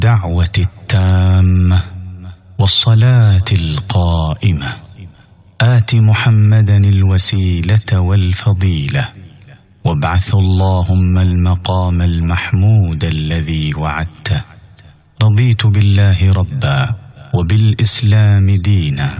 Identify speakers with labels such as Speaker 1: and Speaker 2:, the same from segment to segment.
Speaker 1: الدعوه التامه والصلاه القائمه ات محمدا الوسيله والفضيله وابعث اللهم المقام المحمود الذي وعدته رضيت بالله ربا وبالاسلام دينا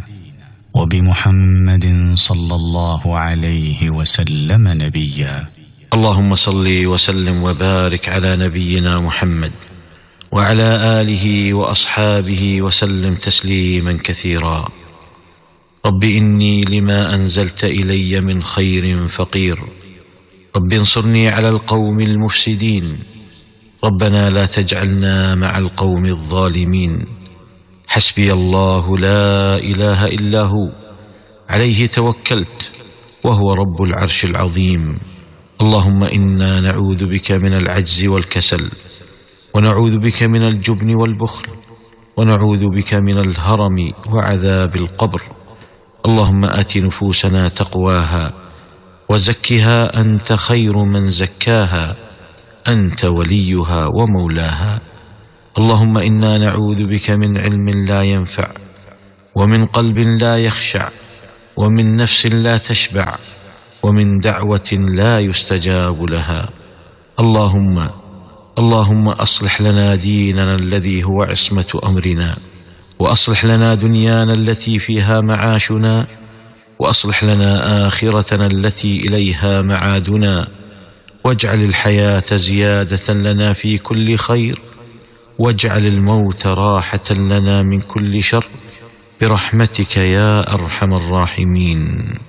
Speaker 1: وبمحمد صلى الله عليه وسلم نبيا
Speaker 2: اللهم صل وسلم وبارك على نبينا محمد وعلى اله واصحابه وسلم تسليما كثيرا رب اني لما انزلت الي من خير فقير رب انصرني على القوم المفسدين ربنا لا تجعلنا مع القوم الظالمين حسبي الله لا اله الا هو عليه توكلت وهو رب العرش العظيم اللهم انا نعوذ بك من العجز والكسل ونعوذ بك من الجبن والبخل ونعوذ بك من الهرم وعذاب القبر اللهم ات نفوسنا تقواها وزكها انت خير من زكاها انت وليها ومولاها اللهم انا نعوذ بك من علم لا ينفع ومن قلب لا يخشع ومن نفس لا تشبع ومن دعوه لا يستجاب لها اللهم اللهم اصلح لنا ديننا الذي هو عصمه امرنا واصلح لنا دنيانا التي فيها معاشنا واصلح لنا اخرتنا التي اليها معادنا واجعل الحياه زياده لنا في كل خير واجعل الموت راحه لنا من كل شر برحمتك يا ارحم الراحمين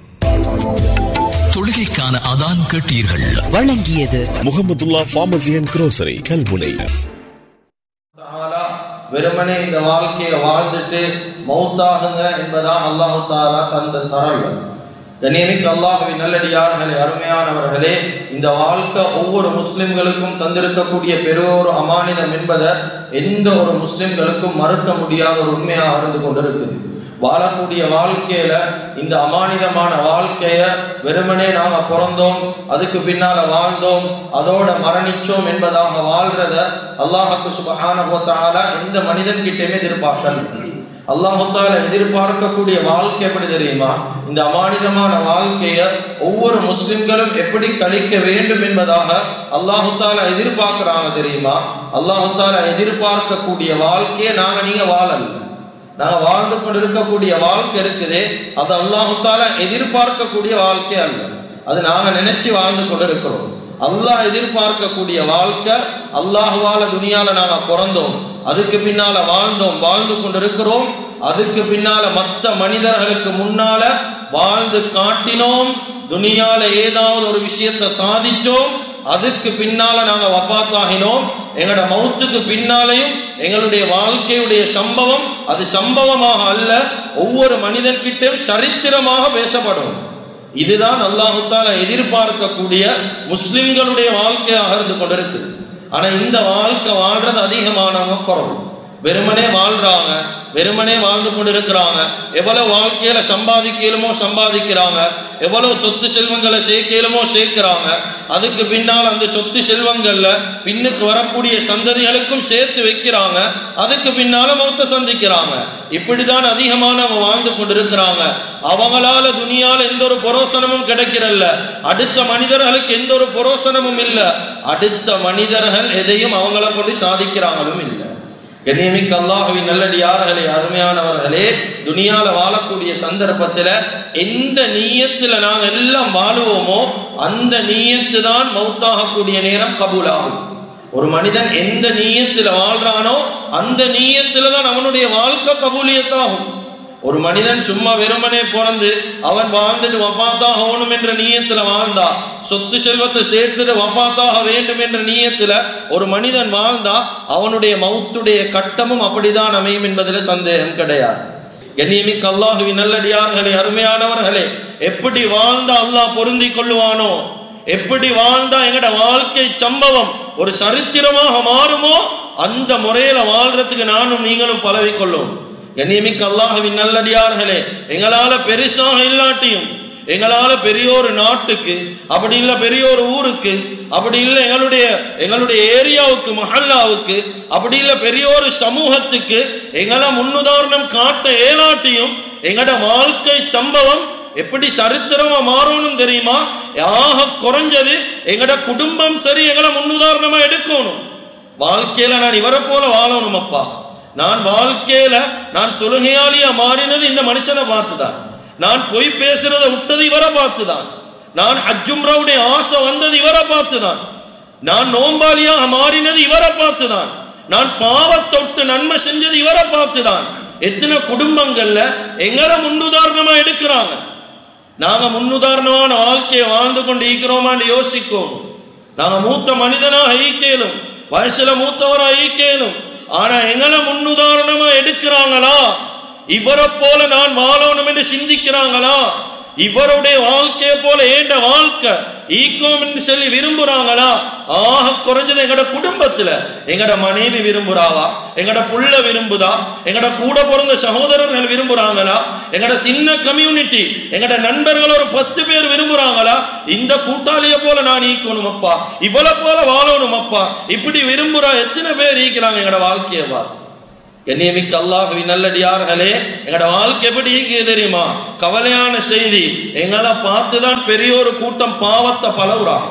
Speaker 3: தொழுகைக்கான அதான் கேட்டீர்கள்
Speaker 4: வழங்கியது
Speaker 5: Mohamedullah pharmacy and grocery Kalmunai
Speaker 6: தாலா வெறுமனே இந்த வாழ்க்கையை வாழ்ந்துட்டு மௌத்தாகுங்க என்பதான் அல்லாஹு தாலா தந்த தரல் கண்ணியமிக்கு அல்லாஹுவின் நல்லடியார்களே அருமையானவர்களே இந்த வாழ்க்கை ஒவ்வொரு முஸ்லிம்களுக்கும் தந்திருக்கக்கூடிய பெரியோரு அமானிதம் என்பதை எந்த ஒரு முஸ்லிம்களுக்கும் மறுக்க முடியாத ஒரு உண்மையாக இருந்து கொண்டிருக்குது வாழக்கூடிய வாழ்க்கையில இந்த அமானிதமான வாழ்க்கைய வெறுமனே நாம பிறந்தோம் அதுக்கு பின்னால வாழ்ந்தோம் அதோட மரணிச்சோம் என்பதாக வாழ்றத அல்லாஹுக்கு சுபஹான போத்தால எந்த மனிதன் கிட்டயுமே எதிர்பார்க்கல அல்லாஹால எதிர்பார்க்கக்கூடிய வாழ்க்கை எப்படி தெரியுமா இந்த அமானிதமான வாழ்க்கைய ஒவ்வொரு முஸ்லிம்களும் எப்படி கழிக்க வேண்டும் என்பதாக அல்லாஹால எதிர்பார்க்கிறாங்க தெரியுமா அல்லாஹால எதிர்பார்க்கக்கூடிய வாழ்க்கையை நாங்க நீங்க வாழல நாங்க வாழ்ந்து கொண்டு இருக்கக்கூடிய வாழ்க்கை இருக்குதே அது அல்லாஹால எதிர்பார்க்கக்கூடிய வாழ்க்கை அல்ல அது நாங்க நினைச்சு வாழ்ந்து கொண்டு இருக்கிறோம் அல்லாஹ் எதிர்பார்க்கக்கூடிய வாழ்க்கை அல்லாஹுவால துனியால நாங்க பிறந்தோம் அதுக்கு பின்னால வாழ்ந்தோம் வாழ்ந்து கொண்டு இருக்கிறோம் அதுக்கு பின்னால மற்ற மனிதர்களுக்கு முன்னால வாழ்ந்து காட்டினோம் துனியால ஏதாவது ஒரு விஷயத்தை சாதிச்சோம் அதுக்கு பின்னால நாங்க வஃத் ஆகினோம் எங்களோட மௌத்துக்கு பின்னாலையும் எங்களுடைய வாழ்க்கையுடைய சம்பவம் அது சம்பவமாக அல்ல ஒவ்வொரு மனிதன்கிட்டையும் சரித்திரமாக பேசப்படும் இதுதான் அல்லாஹுத்தால எதிர்பார்க்கக்கூடிய முஸ்லிம்களுடைய வாழ்க்கையாக இருந்து கொண்டிருக்கு ஆனா இந்த வாழ்க்கை வாழ்றது அதிகமானவங்க குறவு வெறுமனே வாழ்றாங்க வெறுமனே வாழ்ந்து கொண்டு இருக்கிறாங்க எவ்வளவு வாழ்க்கையில சம்பாதிக்கலுமோ சம்பாதிக்கிறாங்க எவ்வளவு சொத்து செல்வங்களை சேர்க்கலுமோ சேர்க்கிறாங்க அதுக்கு பின்னால் அந்த சொத்து செல்வங்கள்ல பின்னுக்கு வரக்கூடிய சந்ததிகளுக்கும் சேர்த்து வைக்கிறாங்க அதுக்கு பின்னால மௌத்த சந்திக்கிறாங்க இப்படிதான் அதிகமானவங்க வாழ்ந்து கொண்டு இருக்கிறாங்க அவங்களால துணியால எந்த ஒரு புரோசனமும் கிடைக்கிறல்ல அடுத்த மனிதர்களுக்கு எந்த ஒரு புரோசனமும் இல்லை அடுத்த மனிதர்கள் எதையும் அவங்கள கொண்டு சாதிக்கிறாங்களும் இல்லை கண்ணியமிக்க அல்லாஹுவின் நல்லடியார்களே அருமையானவர்களே துனியால வாழக்கூடிய சந்தர்ப்பத்தில் எந்த நீயத்தில் நாங்கள் எல்லாம் வாழுவோமோ அந்த நீயத்து தான் மௌத்தாகக்கூடிய நேரம் கபூலாகும் ஒரு மனிதன் எந்த நீயத்தில் வாழ்றானோ அந்த நீயத்தில் தான் அவனுடைய வாழ்க்கை கபூலியத்தாகும் ஒரு மனிதன் சும்மா வெறுமனே பிறந்து அவன் வாழ்ந்துட்டு வஃபாத்தாக ஆகணும் என்ற நீயத்தில் வாழ்ந்தா சொத்து செல்வத்தை சேர்த்துட்டு வஃபாத்தாக வேண்டும் என்ற நீயத்தில் ஒரு மனிதன் வாழ்ந்தா அவனுடைய மௌத்துடைய கட்டமும் அப்படிதான் அமையும் என்பதில் சந்தேகம் கிடையாது கண்ணியமிக்க அல்லாஹுவின் நல்லடியார்களே அருமையானவர்களே எப்படி வாழ்ந்தா அல்லாஹ் பொருந்தி கொள்ளுவானோ எப்படி வாழ்ந்தா எங்கட வாழ்க்கை சம்பவம் ஒரு சரித்திரமாக மாறுமோ அந்த முறையில வாழ்றதுக்கு நானும் நீங்களும் பழகிக்கொள்ளும் கண்ணியமிக்க அல்லாஹுவின் நல்லடியார்களே எங்களால பெருசாக இல்லாட்டியும் எங்களால பெரிய ஒரு நாட்டுக்கு அப்படி இல்லை பெரிய ஒரு ஊருக்கு அப்படி இல்லை எங்களுடைய எங்களுடைய ஏரியாவுக்கு மஹல்லாவுக்கு அப்படி இல்லை பெரிய ஒரு சமூகத்துக்கு எங்களை முன்னுதாரணம் காட்ட ஏலாட்டியும் எங்களோட வாழ்க்கை சம்பவம் எப்படி சரித்திரமா மாறணும் தெரியுமா ஆக குறைஞ்சது எங்கட குடும்பம் சரி எங்களை முன்னுதாரணமா எடுக்கணும் வாழ்க்கையில நான் இவரை போல வாழணும் அப்பா நான் வாழ்க்கையில நான் தொழுகையாளியா மாறினது இந்த மனுஷனை பார்த்துதான் நான் பொய் பேசுறதை விட்டது இவரை பார்த்துதான் நான் ஹஜ்ஜும்ராவுடைய ஆசை வந்தது இவரை பார்த்துதான் நான் நோம்பாளியாக மாறினது இவரை பார்த்துதான் நான் பாவத்தொட்டு நன்மை செஞ்சது இவரை பார்த்துதான் எத்தனை குடும்பங்கள்ல எங்களை முன்னுதாரணமா எடுக்கிறாங்க நாங்க முன்னுதாரணமான வாழ்க்கையை வாழ்ந்து கொண்டு ஈக்கிறோமான்னு யோசிக்கணும் நாங்க மூத்த மனிதனாக ஈக்கேலும் வயசுல மூத்தவரா ஈக்கேலும் ஆனா எங்களை முன்னுதாரணமா எடுக்கிறாங்களா இவரை போல நான் வாழணும் என்று சிந்திக்கிறாங்களா இவருடைய வாழ்க்கையை போல ஏண்ட வாழ்க்கை ஈக்கோம் என்று சொல்லி விரும்புறாங்களா ஆக குறைஞ்சது எங்கட குடும்பத்துல எங்கட மனைவி விரும்புறாவா எங்கட புள்ள விரும்புதா எங்கட கூட பிறந்த சகோதரர்கள் விரும்புறாங்களா எங்கட சின்ன கம்யூனிட்டி எங்கட நண்பர்கள் ஒரு பத்து பேர் விரும்புறாங்களா இந்த கூட்டாளிய போல நான் ஈக்கணும் அப்பா இவளை போல வாழணும் அப்பா இப்படி விரும்புறா எத்தனை பேர் ஈக்கிறாங்க எங்கட வாழ்க்கையை பார்த்து கண்ணியமிக்க அல்லாஹுவின் நல்லடியார்களே எங்கட வாழ்க்கை எப்படி இருக்குது தெரியுமா கவலையான செய்தி எங்களை பார்த்துதான் பெரிய ஒரு கூட்டம் பாவத்தை பழகுறாங்க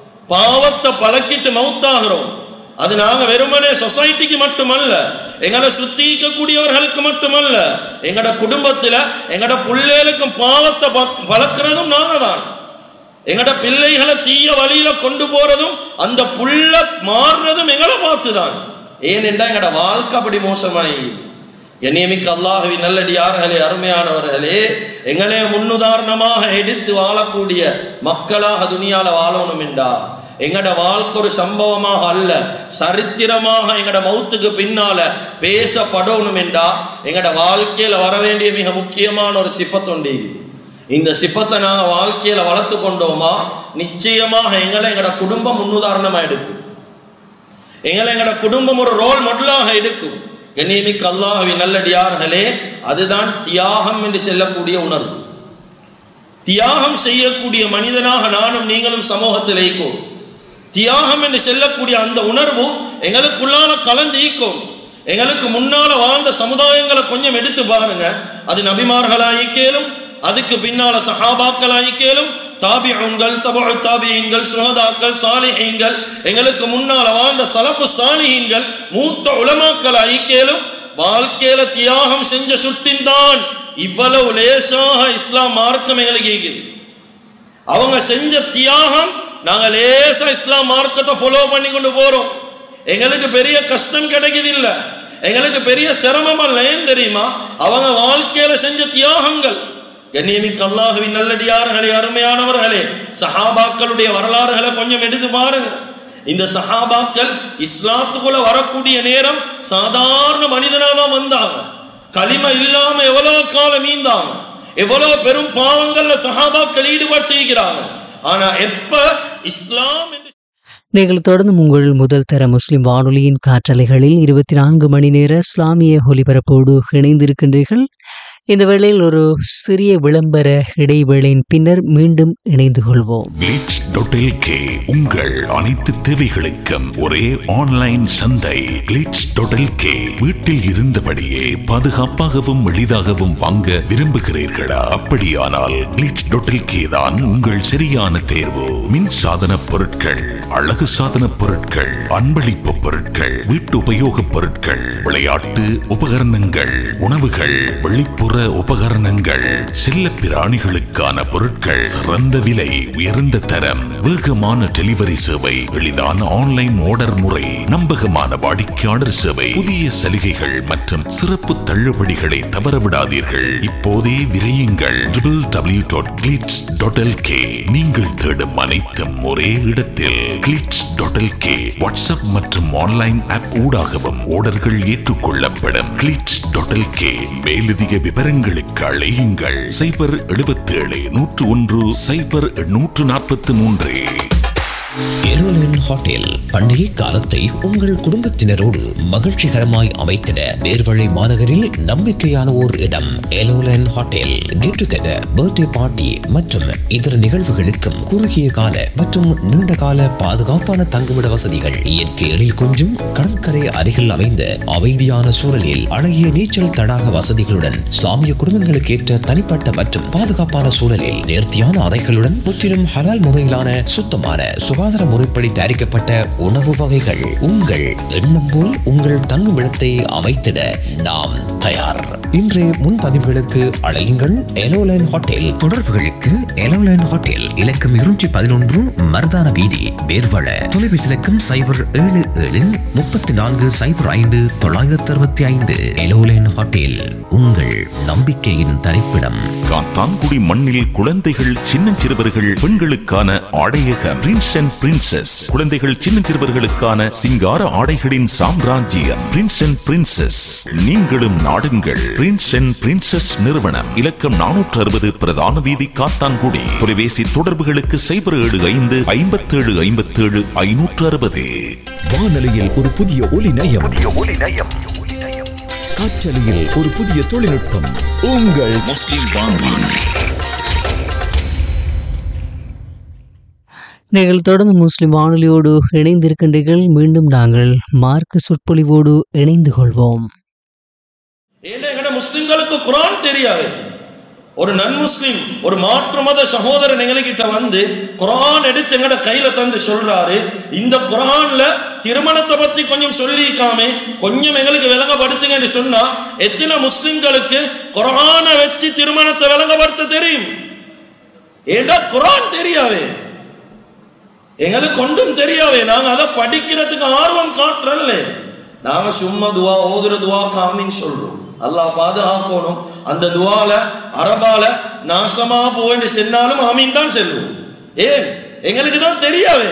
Speaker 6: பாவத்தை பழக்கிட்டு மவுத்தாகிறோம் அது நாங்க வெறுமனே சொசைட்டிக்கு மட்டுமல்ல எங்களை சுத்தி இருக்கக்கூடியவர்களுக்கு மட்டுமல்ல எங்கட குடும்பத்துல எங்கட பிள்ளைகளுக்கும் பாவத்தை ப- பழக்கிறதும் நாங்க தான் எங்கட பிள்ளைகளை தீய வழியில கொண்டு போறதும் அந்த புள்ள மாறுறதும் எங்களை பார்த்துதான் ஏனென்றா எங்கட வாழ்க்கை அப்படி மோசமாயி என்னியமிக்க அல்லாஹுவின் நல்லடியார்களே அருமையானவர்களே எங்களே முன்னுதாரணமாக எடுத்து வாழக்கூடிய மக்களாக துணியால வாழணும் என்றா எங்கட வாழ்க்கை ஒரு சம்பவமாக அல்ல சரித்திரமாக எங்கட மௌத்துக்கு பின்னால பேசப்படணும் என்றா எங்கட வாழ்க்கையில வர வேண்டிய மிக முக்கியமான ஒரு சிஃபத்தொண்டி இந்த சிஃபத்தை நாங்க வாழ்க்கையில வளர்த்து கொண்டோமா நிச்சயமாக எங்களை எங்கட குடும்பம் முன்னுதாரணமா எடுக்கும் எங்களை எங்கட குடும்பம் ஒரு ரோல் மாடலாக எடுக்கும் கண்ணியமிக்க அல்லாஹ்வின் நல்லடியார்களே அதுதான் தியாகம் என்று சொல்லக்கூடிய உணர்வு தியாகம் செய்யக்கூடிய மனிதனாக நானும் நீங்களும் சமூகத்தில் ஈக்கும் தியாகம் என்று சொல்லக்கூடிய அந்த உணர்வு எங்களுக்குள்ளால கலந்து ஈக்கும் எங்களுக்கு முன்னால வாழ்ந்த சமுதாயங்களை கொஞ்சம் எடுத்து பாருங்க அது நபிமார்களாயிக்கேலும் அதுக்கு பின்னால சஹாபாக்களாயிக்கேலும் தாபிஉங்கள் தபு தாபியீன்கள் சுஹதாக்கள் சாலிஹீன்கள் எங்களுக்கு முன்னால வாழ்ந்த சலஃபு சாலிஹீன்கள் மூத்த உலமாக்கள் ஐக்கியலும் வாழ்க்கையில தியாகம் செஞ்ச சுட்டின் தான் இவ்வளவு லேசாக இஸ்லாம் மார்க்கம் எங்களுக்கு இருக்குது அவங்க செஞ்ச தியாகம் நாங்க லேசா இஸ்லாம் மார்க்கத்தை ஃபாலோ பண்ணி கொண்டு போறோம் எங்களுக்கு பெரிய கஷ்டம் கிடைக்குது இல்ல எங்களுக்கு பெரிய சிரமம் அல்ல ஏன் தெரியுமா அவங்க வாழ்க்கையில செஞ்ச தியாகங்கள் கண்ணியமிக்க அல்லாஹுவின் நல்லடியார்களே அருமையானவர்களே சஹாபாக்களுடைய வரலாறுகளை கொஞ்சம் எடுத்து பாருங்க இந்த சஹாபாக்கள் இஸ்லாத்துக்குள்ள வரக்கூடிய நேரம் சாதாரண மனிதனா தான் வந்தாங்க களிம இல்லாம எவ்வளவு காலம் மீந்தாங்க எவ்வளவு பெரும் பாவங்கள்ல சஹாபாக்கள் ஈடுபட்டிருக்கிறாங்க ஆனா எப்ப இஸ்லாம் என்று
Speaker 4: நீங்கள் தொடர்ந்து உங்கள் முதல் தர முஸ்லிம் வானொலியின் காற்றலைகளில் இருபத்தி நான்கு மணி நேர இஸ்லாமிய ஒலிபரப்போடு இணைந்திருக்கின்றீர்கள் இந்த வேளையில் ஒரு சிறிய விளம்பர இடைவேளையின் பின்னர் மீண்டும் இணைந்து கொள்வோம்
Speaker 5: glitch.lk உங்கள் அனைத்து தேவைகளுக்கும் ஒரே ஆன்லைன் சந்தை glitch.lk வீட்டில் இருந்தபடியே பாதுகாப்பாகவும் எளிதாகவும் வாங்க விரும்புகிறீர்களா அப்படியானால் glitch.lk தான் உங்கள் சரியான தேர்வு மின் சாதன பொருட்கள் அழகு சாதன பொருட்கள் அன்பளிப்பு பொருட்கள் வீட்டு உபயோகப் பொருட்கள் விளையாட்டு உபகரணங்கள் உணவுகள் வெளிப்புற உபகரணங்கள் செல்ல பிராணிகளுக்கான பொருட்கள் சிறந்த விலை உயர்ந்த தரம் வேகமான டெலிவரி சேவை எளிதான ஆன்லைன் ஆர்டர் முறை நம்பகமான வாடிக்கையாளர் சேவை புதிய சலுகைகள் மற்றும் சிறப்பு தள்ளுபடிகளை தவறவிடாதீர்கள் இப்போதே விரையுங்கள் www.glitz.lk நீங்கள் தேடும் அனைத்தும் ஒரே இடத்தில் glitz.lk வாட்ஸ்அப் மற்றும் ஆன்லைன் ஆப் ஊடாகவும் ஆர்டர்கள் ஏற்றுக்கொள்ளப்படும் glitz.lk மேலதிக விவரங்களுக்கு அழையுங்கள் சைபர் எழுபத்தேழு நூற்று ஒன்று சைபர் நூற்று நாற்பத்தி மூன்று
Speaker 7: எலோலன் ஹோட்டல் பண்டிகை காலத்தை உங்கள் குடும்பத்தினரோடு மகிழ்ச்சிகரமாய் அமைத்திட நேர்வழி மாநகரில் நம்பிக்கையான ஓர் இடம் எலோலன் hotel get together birthday party மற்றும் இதர நிகழ்வுகளுக்கும் குறுகிய கால மற்றும் நீண்ட கால பாதுகாப்பான தங்குமிட வசதிகள் இயற்கை எழில் கொஞ்சும் கடற்கரை அருகில் அமைந்த அமைதியான சூழலில் அழகிய நீச்சல் தடாக வசதிகளுடன் இஸ்லாமிய குடும்பங்களுக்கு ஏற்ற தனிப்பட்ட மற்றும் பாதுகாப்பான சூழலில் நேர்த்தியான அறைகளுடன் முற்றிலும் ஹலால் முறையிலான சுத்தமான சுகாதார முறைப்படி தயாரிக்கப்பட்ட உணவு வகைகள் உங்கள் எண்ணம் போல் உங்கள் தங்குமிடத்தை அமைத்திட நாம் தயார் இன்றைய முன்பதிவுகளுக்கு அழையுங்கள் எலோலைன் ஹோட்டல் தொடர்புகளுக்கு எலோலைன் ஹோட்டல் இலக்கம் இருநூற்றி பதினொன்று மருதான வீதி வேர்வள தொலைபேசி இலக்கம் சைபர் ஏழு ஏழு முப்பத்தி நான்கு சைபர் ஐந்து தொள்ளாயிரத்தி அறுபத்தி ஐந்து எலோலைன் ஹோட்டல் உங்கள் நம்பிக்கையின் தரிப்பிடம்
Speaker 5: காத்தான்குடி மண்ணில் குழந்தைகள் சின்னஞ்சிறுவர்கள் பெண்களுக்கான ஆடையக பிரின்ஸ் அண்ட் பிரின்சஸ் குழந்தைகள் சின்னஞ்சிறுவர்களுக்கான சிங்கார ஆடைகளின் சாம்ராஜ்யம் பிரின்ஸ் அண்ட் பிரின்சஸ் நீங்களும் நாடுங்கள் பிரின்ஸ் அண்ட் பிரின்சஸ் நிறுவனம் இலக்கம் நானூற்று அறுபது பிரதான வீதி காத்தான்குடி தொலைபேசி தொடர்புகளுக்கு சைபர் ஏழு ஐந்து ஐம்பத்தேழு ஐம்பத்தேழு ஐநூற்று அறுபது
Speaker 8: வானொலியில் ஒரு புதிய ஒலி நயம் காற்றலையில் ஒரு புதிய தொழில்நுட்பம் உங்கள்
Speaker 3: முஸ்லிம் வானொலி
Speaker 4: நீங்கள் தொடர்ந்து முஸ்லிம் வானொலியோடு இணைந்திருக்கின்றீர்கள் மீண்டும் நாங்கள் மார்க்க சொற்பொழிவோடு இணைந்து கொள்வோம்
Speaker 6: ஏன்னா எங்கட முஸ்லிம்களுக்கு குரான் தெரியாது ஒரு நன் முஸ்லிம் ஒரு மாற்று மத சகோதரன் எங்ககிட்ட வந்து குரான் எடுத்து எங்கட கையில தந்து சொல்றாரு இந்த குரான்ல திருமணத்தை பத்தி கொஞ்சம் சொல்லிக்காம கொஞ்சம் எங்களுக்கு விளங்கப்படுத்துங்கன்னு சொன்னா எத்தனை முஸ்லிம்களுக்கு குரானை வச்சு திருமணத்தை விளங்கப்படுத்த தெரியும் ஏண்டா குரான் தெரியாது எங்களுக்கு ஒன்றும் தெரியாவே நாங்க அதை படிக்கிறதுக்கு ஆர்வம் காட்டுறல்ல நாங்க சும்மா துவா ஓதுற துவா காமின்னு சொல்றோம் அல்லாஹ் பாதுகாக்கணும் அந்த துவால அரபால நாசமா போயிட்டு சென்னாலும் ஆமீன் தான் செல்வோம் ஏன் எங்களுக்கு தான் தெரியாவே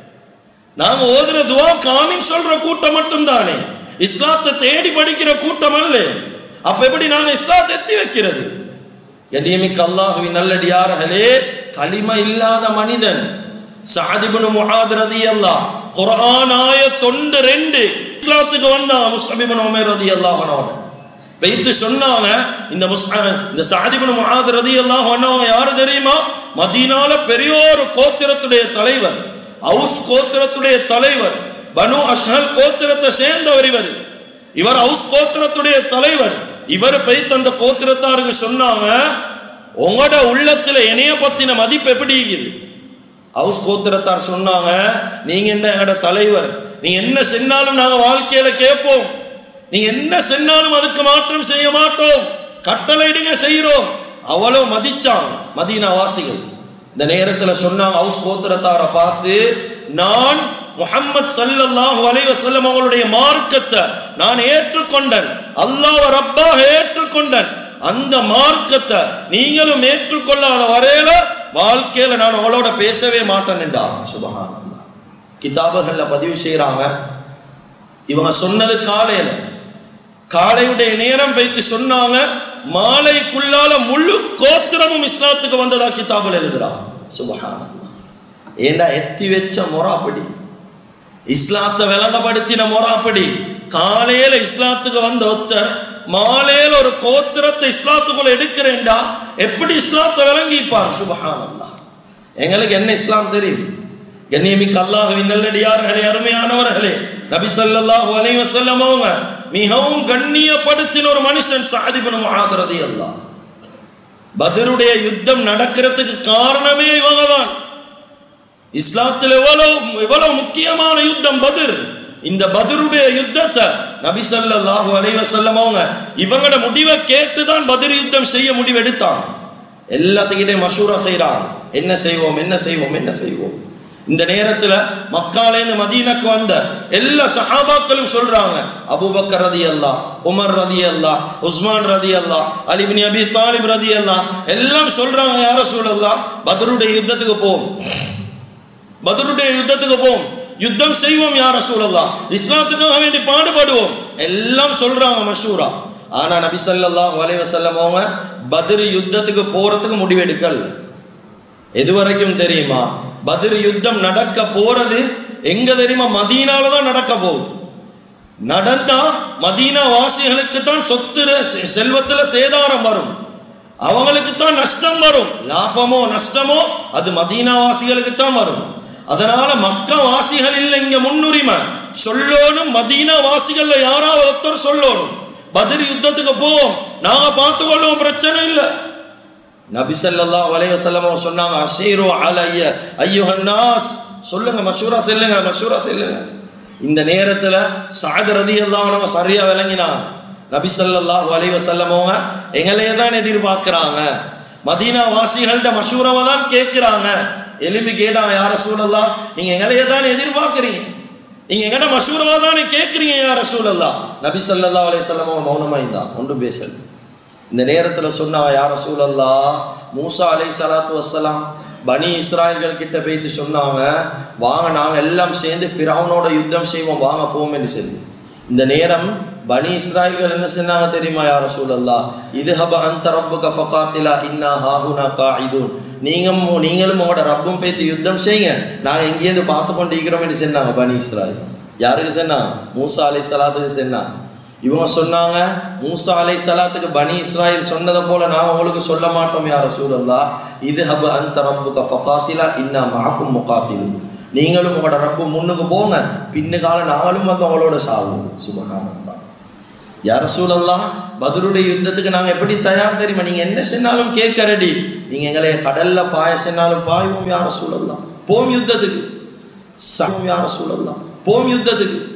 Speaker 6: நாங்க ஓதுற துவா காமின் சொல்ற கூட்டம் மட்டும் தானே இஸ்லாத்தை தேடி படிக்கிற கூட்டம் அல்ல அப்ப எப்படி நாங்க இஸ்லாத்தை எத்தி வைக்கிறது எடியமிக்கு அல்லாஹுவின் நல்லடியார்களே களிம இல்லாத மனிதன் சாதிபனு முஹாத் ரதியல்லாஹ் குர்ஆன் ஆயத் தொண்டு ரெண்டு இஸ்லாத்துக்கு வந்தான் முஸ்லிபின் உமர் ரதியல்லாஹு அன்ஹு வைத்து சொன்னாங்க இந்த முஸ்அ இந்த சாதிபனு முஹாத் ரதியல்லாஹு அன்ஹு யாரு தெரியுமா மதீனால பெரிய ஒரு கோத்திரத்துடைய தலைவர் ஹவுஸ் கோத்திரத்துடைய தலைவர் பனு அஷ்ஹல் கோத்திரத்தை சேர்ந்தவர் இவர் இவர் ஹவுஸ் கோத்திரத்துடைய தலைவர் இவர் போய் அந்த கோத்திரத்தாருக்கு சொன்னாங்க உங்களோட உள்ளத்துல இணைய பத்தின மதிப்பு எப்படி இருக்குது ஹவுஸ் கோத்திரத்தார் சொன்னாங்க நீங்க என்ன எங்கட தலைவர் நீங்க என்ன சென்னாலும் நாங்க வாழ்க்கையில கேட்போம் நீங்க என்ன சென்னாலும் அதுக்கு மாற்றம் செய்ய மாட்டோம் கட்டளையிடுங்க செய்யறோம் அவ்வளவு மதிச்சாங்க மதீனா வாசிகள் இந்த நேரத்துல சொன்னாங்க ஹவுஸ் கோத்திரத்தாரை பார்த்து நான் முஹம்மத் ஸல்லல்லாஹு அலைஹி வஸல்லம் அவங்களுடைய மார்க்கத்தை நான் ஏற்றுக்கொண்டேன் அல்லாஹ் ரப்பாக ஏற்றுக்கொண்டேன் அந்த மார்க்கத்தை நீங்களும் ஏற்றுக்கொள்ளாத வரையில வாழ்க்கையில நான் அவளோட பேசவே மாட்டேன் என்றார் சுபஹானல்லாஹ் கிதாபுகள்ல பதிவு செய்யறாங்க இவங்க சொன்னது காலையில காலையுடைய நேரம் வைத்து சொன்னாங்க மாலைக்குள்ளால முழு கோத்திரமும் இஸ்லாத்துக்கு வந்ததா கிதாபில் எழுதுறான் சுபஹானல்லாஹ் ஏண்டா எத்தி வச்ச முறாப்படி இஸ்லாத்தை விளங்கப்படுத்தின முறாப்படி காலையில இஸ்லாத்துக்கு வந்த ஒருத்தர் மாலையில ஒரு கோத்திரத்தை இஸ்லாத்துக்குள்ள எடுக்கிறேன்டா எப்படி இஸ்லாத்தை விளங்கிப்பார் சுபஹானல்லாஹ் எங்களுக்கு என்ன இஸ்லாம் தெரியும் கண்ணியமிக்க அல்லாஹுவின் நல்லடியார்களே அருமையானவர்களே நபி ஸல்லல்லாஹு அலைஹி வஸல்லம் அவங்க மிகவும் கண்ணியப்படுத்தின ஒரு மனுஷன் சாதிபன் முஆதரதி அல்லாஹ் பதருடைய யுத்தம் நடக்கிறதுக்கு காரணமே இவங்க தான் இஸ்லாத்தில் எவ்வளவு எவ்வளவு முக்கியமான யுத்தம் பத்ர் இந்த பத்ருடைய யுத்தத்தை நபி ஸல்லல்லாஹு அலைஹி வஸல்லம் அவங்க இவங்களோட முடிவை கேட்டு தான் பத்ர் யுத்தம் செய்ய முடிவெடுத்தாங்க எல்லாத்துக்கிட்டே மஷூரா செய்றாங்க என்ன செய்வோம் என்ன செய்வோம் என்ன செய்வோம் இந்த நேரத்துல மக்காலேந்து மதீனக்கு வந்த எல்லா சஹாபாக்களும் சொல்றாங்க அபூபக்கர் ரதி அல்லா உமர் ரதி அல்லா உஸ்மான் ரதி அல்லா அலிபின் அபி தாலிப் ரதி அல்லா எல்லாம் சொல்றாங்க யார சொல்லலாம் பத்ருடைய யுத்தத்துக்கு போவோம் பதருடைய யுத்தத்துக்கு போவோம் யுத்தம் செய்வோம் யார சூழல்லாம் இஸ்லாத்துக்காக வேண்டி பாடுபடுவோம் எல்லாம் சொல்றாங்க மஷூரா ஆனா நபி ஸல்லல்லாஹு அலைஹி வஸல்லம் அவங்க பத்ர் யுத்தத்துக்கு போறதுக்கு முடிவெடுக்கல எது வரைக்கும் தெரியுமா பத்ர் யுத்தம் நடக்க போறது எங்க தெரியுமா மதீனால தான் நடக்க போகுது நடந்தா மதீனா வாசிகளுக்கு தான் சொத்துல செ- செல்வத்துல சேதாரம் வரும் அவங்களுக்கு தான் நஷ்டம் வரும் லாபமோ நஷ்டமோ அது மதீனா வாசிகளுக்கு தான் வரும் அதனால மக்கா வாசிகள் இல்ல இங்க முன்னுரிமை சொல்லணும் மதீனா வாசிகள்ல யாராவது ஒருத்தர் சொல்லணும் பதில் யுத்தத்துக்கு போவோம் நாங்க பார்த்து கொள்வோம் பிரச்சனை இல்லை நபி ஸல்லல்லாஹு அலைஹி வஸல்லம் சொன்னாங்க அஷீரு அலைய ஐயுஹன் நாஸ் சொல்லுங்க மஷூரா செல்லுங்க மஷூரா செல்லுங்க இந்த நேரத்துல சாத் ரலியல்லாஹு அன்ஹு சரியா விளங்கினாங்க நபி ஸல்லல்லாஹு அலைஹி வஸல்லம் அவங்க எங்களையே தான் எதிர்பார்க்கறாங்க மதீனா வாசிகள்கிட்ட மஷூராவை தான் கேட்கிறாங்க எலும்பி கேட்டாங்க யார சூழல்லா நீங்க எங்களையே தான் எதிர்பார்க்கறீங்க நீங்க எங்கட மஷூராவா தானே கேட்கறீங்க யார சூழல்லா நபி ஸல்லல்லாஹு அலைஹி வஸல்லம் அவங்க மௌனமா இருந்தான் ஒன்றும் பேசல இந்த நேரத்தில் சொன்னா யார சூழல்லா மூசா அலை சலாத்து வசலாம் பனி இஸ்ராயல்கள் கிட்ட போயிட்டு சொன்னாங்க வாங்க நாங்க எல்லாம் சேர்ந்து ஃபிரௌனோட யுத்தம் செய்வோம் வாங்க போவோம் என்று சொல்லி இந்த நேரம் பனி இஸ்ராயல்கள் என்ன சொன்னாங்க தெரியுமா யார சூழல்லா இது ஹப அந்த ரப்புக ஃபகாத்திலா இன்னா ஹாஹுனா காயிதுன் நீங்க நீங்களும் உங்களோட ரப்பும் பேத்து யுத்தம் செய்யுங்க நாங்க எங்கேயிருந்து பார்த்து கொண்டு இருக்கிறோம் என்று சொன்னாங்க பனி இஸ்ராயல் யாருக்கு சொன்னாங்க மூசா அலை சலாத்துக்கு சொன்னாங்க இவங்க சொன்னாங்க மூசா அலை சலாத்துக்கு பனி இஸ்ராயல் சொன்னதை போல நான் உங்களுக்கு சொல்ல மாட்டோம் யார சூழல்லா இது ஹப அந்த ரப்புக ஃபகாத்திலா இன்னா மாக்கும் முகாத்திலு நீங்களும் உங்களோட ரப்பு முன்னுக்கு போங்க பின்னுக்கால நாங்களும் வந்து உங்களோட சாவோம் சுபகானந்தா யார சூழல்லா பதிலுடைய யுத்தத்துக்கு நாங்க எப்படி தயார் தெரியுமா நீங்க என்ன சொன்னாலும் கேட்க ரெடி நீங்க எங்களை கடல்ல பாய சொன்னாலும் பாய்வோம் யார சூழல்லாம் போம் யுத்தத்துக்கு சாவோம் யார சூழல்லாம் போம் யுத்தத்துக்கு